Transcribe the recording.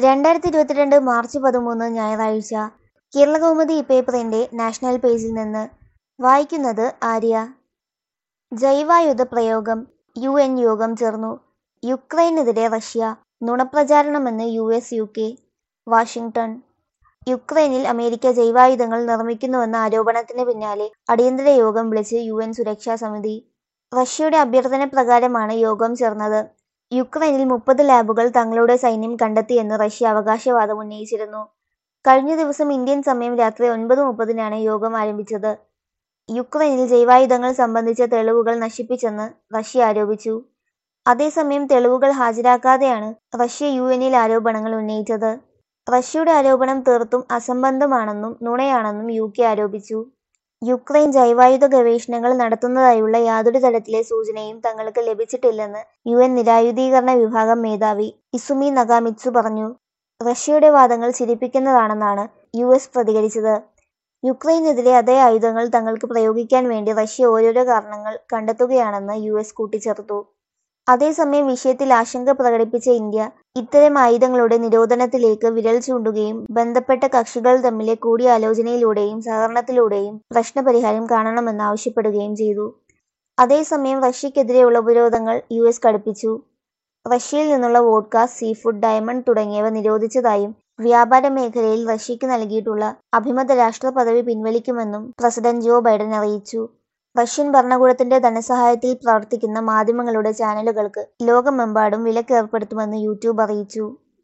രണ്ടായിരത്തി ഇരുപത്തിരണ്ട് മാർച്ച് പതിമൂന്ന് ഞായറാഴ്ച കേരളകൗമുദി പേപ്പറിന്റെ നാഷണൽ പേജിൽ നിന്ന് വായിക്കുന്നത് ആര്യ ജൈവായുധ പ്രയോഗം യു എൻ യോഗം ചേർന്നു യുക്രൈനെതിരെ റഷ്യ നുണപ്രചാരണമെന്ന് U S U K Washington യുക്രൈനിൽ അമേരിക്ക ജൈവായുധങ്ങൾ നിർമ്മിക്കുന്നുവെന്ന ആരോപണത്തിന് പിന്നാലെ അടിയന്തര യോഗം വിളിച്ച് യു എൻ സുരക്ഷാ സമിതി റഷ്യയുടെ അഭ്യർത്ഥന പ്രകാരമാണ് യോഗം ചേർന്നത് യുക്രൈനിൽ മുപ്പത് ലാബുകൾ തങ്ങളുടെ സൈന്യം കണ്ടെത്തിയെന്ന് റഷ്യ അവകാശവാദം ഉന്നയിച്ചിരുന്നു കഴിഞ്ഞ ദിവസം ഇന്ത്യൻ സമയം രാത്രി ഒൻപത് മുപ്പതിനാണ് യോഗം ആരംഭിച്ചത് യുക്രൈനിൽ ജൈവായുധങ്ങൾ സംബന്ധിച്ച തെളിവുകൾ നശിപ്പിച്ചെന്ന് റഷ്യ ആരോപിച്ചു അതേസമയം തെളിവുകൾ ഹാജരാക്കാതെയാണ് റഷ്യ യു എനിൽ ആരോപണങ്ങൾ ഉന്നയിച്ചത് റഷ്യയുടെ ആരോപണം തീർത്തും അസംബന്ധമാണെന്നും നുണയാണെന്നും യു കെ ആരോപിച്ചു യുക്രൈൻ ജൈവായുധ ഗവേഷണങ്ങൾ നടത്തുന്നതായുള്ള യാതൊരു തരത്തിലെ സൂചനയും തങ്ങൾക്ക് ലഭിച്ചിട്ടില്ലെന്ന് യു എൻ നിരായുധീകരണ വിഭാഗം മേധാവി ഇസുമി നഗാമിത്സു പറഞ്ഞു റഷ്യയുടെ വാദങ്ങൾ ചിരിപ്പിക്കുന്നതാണെന്നാണ് യു എസ് പ്രതികരിച്ചത് യുക്രൈനെതിരെ അതേ ആയുധങ്ങൾ തങ്ങൾക്ക് പ്രയോഗിക്കാൻ വേണ്ടി റഷ്യ ഓരോരോ കാരണങ്ങൾ കണ്ടെത്തുകയാണെന്ന് യു എസ് കൂട്ടിച്ചേർത്തു അതേസമയം വിഷയത്തിൽ ആശങ്ക പ്രകടിപ്പിച്ച ഇന്ത്യ ഇത്തരം ആയുധങ്ങളുടെ നിരോധനത്തിലേക്ക് വിരൽ ചൂണ്ടുകയും ബന്ധപ്പെട്ട കക്ഷികൾ തമ്മിലെ കൂടിയാലോചനയിലൂടെയും സഹകരണത്തിലൂടെയും പ്രശ്നപരിഹാരം കാണണമെന്ന് ആവശ്യപ്പെടുകയും ചെയ്തു അതേസമയം റഷ്യക്കെതിരെയുള്ള ഉപരോധങ്ങൾ യു എസ് കടുപ്പിച്ചു റഷ്യയിൽ നിന്നുള്ള വോഡ്ക സീഫുഡ് ഡയമണ്ട് തുടങ്ങിയവ നിരോധിച്ചതായും വ്യാപാര മേഖലയിൽ റഷ്യക്ക് നൽകിയിട്ടുള്ള അഭിമത രാഷ്ട്ര പദവി പിൻവലിക്കുമെന്നും പ്രസിഡന്റ് ജോ ബൈഡൻ അറിയിച്ചു റഷ്യൻ ഭരണകൂടത്തിന്റെ ധനസഹായത്തിൽ പ്രവർത്തിക്കുന്ന മാധ്യമങ്ങളുടെ ചാനലുകൾക്ക് ലോകമെമ്പാടും വിലക്ക് ഏർപ്പെടുത്തുമെന്ന് യൂട്യൂബ് അറിയിച്ചു